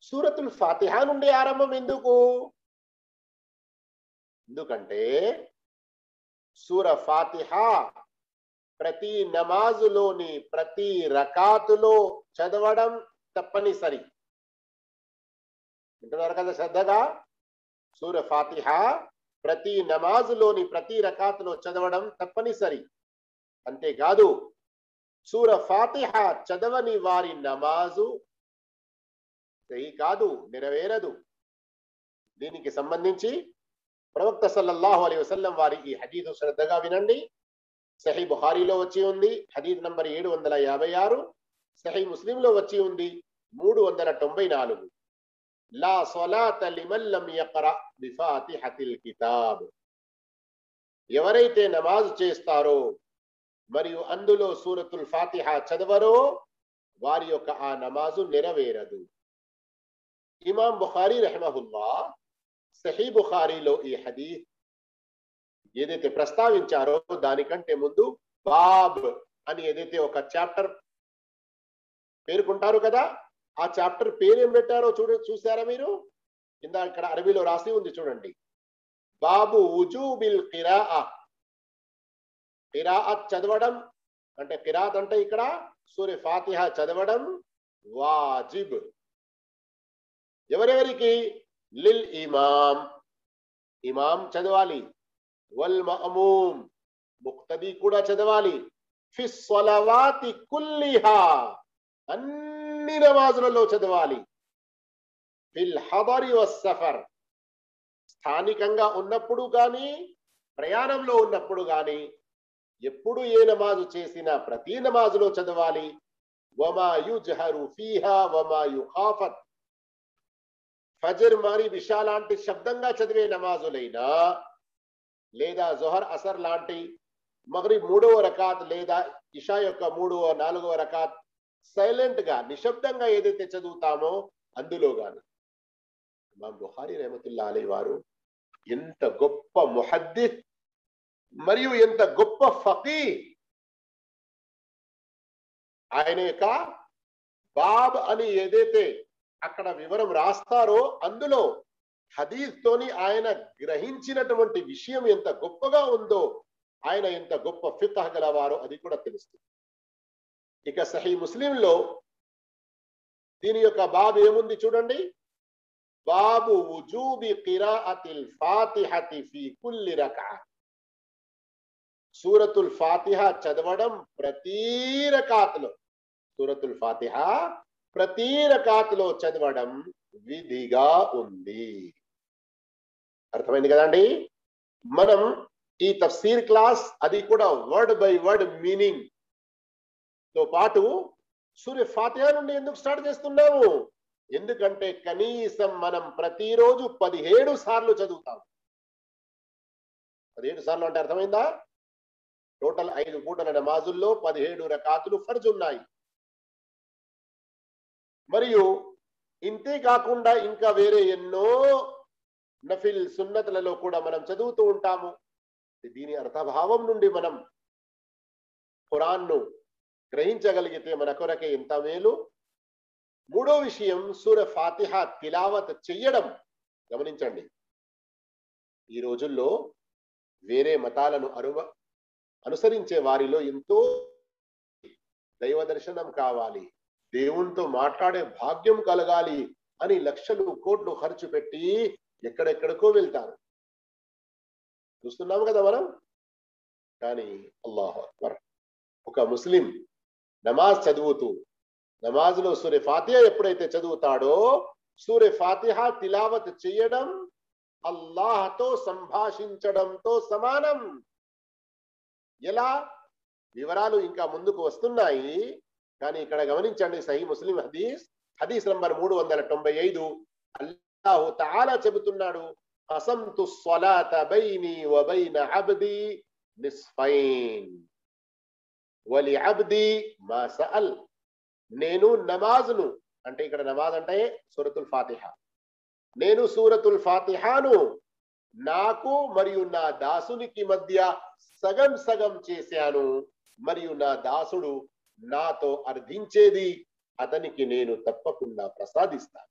సూరతుల్ ఫాతిహా నుండి ఆరంభం ఎందుకు ఎందుకంటే సూర ఫాతిహా ప్రతి నమాజులోని ప్రతి రకాతులో చదవడం తప్పనిసరి వింటున్నారు కదా శ్రద్ధగా సూర ఫాతిహా ప్రతి నమాజులోని ప్రతి రకాతులో చదవడం తప్పనిసరి అంతేకాదు సూర ఫాతిహా చదవని వారి నమాజు సహీ కాదు నెరవేరదు దీనికి సంబంధించి ప్రవక్త సల్లల్లాహు అలైహి వసల్లం వారి ఈ హదీదు శ్రద్ధగా వినండి సహీ బుహారీలో వచ్చి ఉంది హదీద్ నంబర్ ఏడు వందల యాభై ఆరు సహీ ముస్లింలో వచ్చి ఉంది మూడు వందల తొంభై నాలుగు లా సొలాత లిమల్లం యక్ర బిఫాతిహతిల్ కితాబ్ ఎవరైతే నమాజ్ చేస్తారో మరియు అందులో సూరతుల్ ఫాతిహా చదవరో వారి యొక్క ఆ నమాజు నెరవేరదు ఇమాం బుఖారీ రెహమహుల్లా సహీ బుఖారీలో ఈ హదీఫ్ ఏదైతే ప్రస్తావించారో దానికంటే ముందు బాబ్ అని ఏదైతే ఒక చాప్టర్ పేర్కొంటారు కదా ఆ చాప్టర్ పేరు ఏం పెట్టారో చూడ చూసారా మీరు కింద ఇక్కడ అరబీలో రాసి ఉంది చూడండి బాబు ఉజూబిల్ కిరా కిరాఅత్ చదవడం అంటే కిరాత్ అంటే ఇక్కడ సూర్య ఫాతిహ చదవడం వాజిబ్ ఎవరెవరికి లిల్ ఇమాం ఇమాం చదవాలి వల్ మఅమూమ్ ముక్తది కూడా చదవాలి ఫి స్వలవాతి కుల్లిహా అన్ని నమాజులలో చదవాలి ఫిల్ హదరి సఫర్ స్థానికంగా ఉన్నప్పుడు కానీ ప్రయాణంలో ఉన్నప్పుడు కానీ ఎప్పుడు ఏ నమాజు చేసినా ప్రతి నమాజులో చదవాలి వమా యుజహరు ఫీహా వమా యుఖాఫత్ ఫజర్ మరి విషా లాంటి శబ్దంగా చదివే నమాజులైనా లేదా జొహర్ అసర్ లాంటి మగరిబ్ మూడవ రకాత్ లేదా ఇషా యొక్క మూడవ నాలుగవ రకాత్ సైలెంట్ గా నిశ్శబ్దంగా ఏదైతే చదువుతామో అందులో గాని మా బుహారి రహమతుల్లా అలీ వారు ఎంత గొప్ప ముహద్దిత్ మరియు ఎంత గొప్ప ఫకీ ఆయన యొక్క బాబ్ అని ఏదైతే అక్కడ వివరం రాస్తారో అందులో హదీస్ తోని ఆయన గ్రహించినటువంటి విషయం ఎంత గొప్పగా ఉందో ఆయన ఎంత గొప్ప ఫితహ గలవారో అది కూడా తెలుస్తుంది ఇక సహీ ముస్లింలో దీని యొక్క బాబు ఏముంది చూడండి బాబు వుజూబి కిరాఅతిల్ ఫాతిహతి ఫీ కుల్లి రకా సూరతుల్ ఫాతిహ చదవడం ప్రతి రకాతులో సూరతుల్ ఫాతిహ ప్రతి రకాతులో చదవడం విధిగా ఉంది అర్థమైంది కదండి మనం ఈ తఫ్సీర్ క్లాస్ అది కూడా వర్డ్ బై వర్డ్ మీనింగ్ తో పాటు సూర్య ఫాతిహా నుండి ఎందుకు స్టార్ట్ చేస్తున్నాము ఎందుకంటే కనీసం మనం ప్రతిరోజు పదిహేడు సార్లు చదువుతాం పదిహేడు సార్లు అంటే అర్థమైందా టోటల్ ఐదు పూటల నమాజుల్లో పదిహేడు రకాతులు ఫర్జ్ ఉన్నాయి మరియు ఇంతే కాకుండా ఇంకా వేరే ఎన్నో నఫిల్ సున్నతులలో కూడా మనం చదువుతూ ఉంటాము దీని అర్థభావం నుండి మనం ఖురాన్ను గ్రహించగలిగితే మన కొరకే ఎంత మేలు మూడో విషయం సూర ఫాతిహ తిలావత్ చెయ్యడం గమనించండి ఈ రోజుల్లో వేరే మతాలను అరువ అనుసరించే వారిలో ఎంతో దైవ దర్శనం కావాలి దేవునితో మాట్లాడే భాగ్యం కలగాలి అని లక్షలు కోట్లు ఖర్చు పెట్టి ఎక్కడెక్కడికో వెళ్తారు చూస్తున్నాము కదా మనం కానీ అల్లాహ్ అక్బర్ ఒక ముస్లిం నమాజ్ చదువుతూ నమాజ్లో సూర్య ఫాతిహ ఎప్పుడైతే చదువుతాడో సూర్య ఫాతిహ తిలావత్ చేయడం అల్లాహతో సంభాషించడంతో సమానం ఎలా వివరాలు ఇంకా ముందుకు వస్తున్నాయి కానీ ఇక్కడ గమనించండి సహీ ముస్లిం హదీస్ హదీస్ నంబర్ మూడు వందల తొంభై ఐదు అల్లాహు తాలా చెబుతున్నాడు అసంతు స్వలాత బైని వబైన అబ్ది నిస్ఫైన్ వలి అబ్ది మా సఅల్ నేను నమాజ్ను అంటే ఇక్కడ నమాజ్ అంటే సూరతుల్ ఫాతిహ నేను సూరతుల్ ఫాతిహాను నాకు మరియు నా దాసునికి మధ్య సగం సగం చేశాను మరియు నా దాసుడు నాతో అర్థించేది అతనికి నేను తప్పకుండా ప్రసాదిస్తా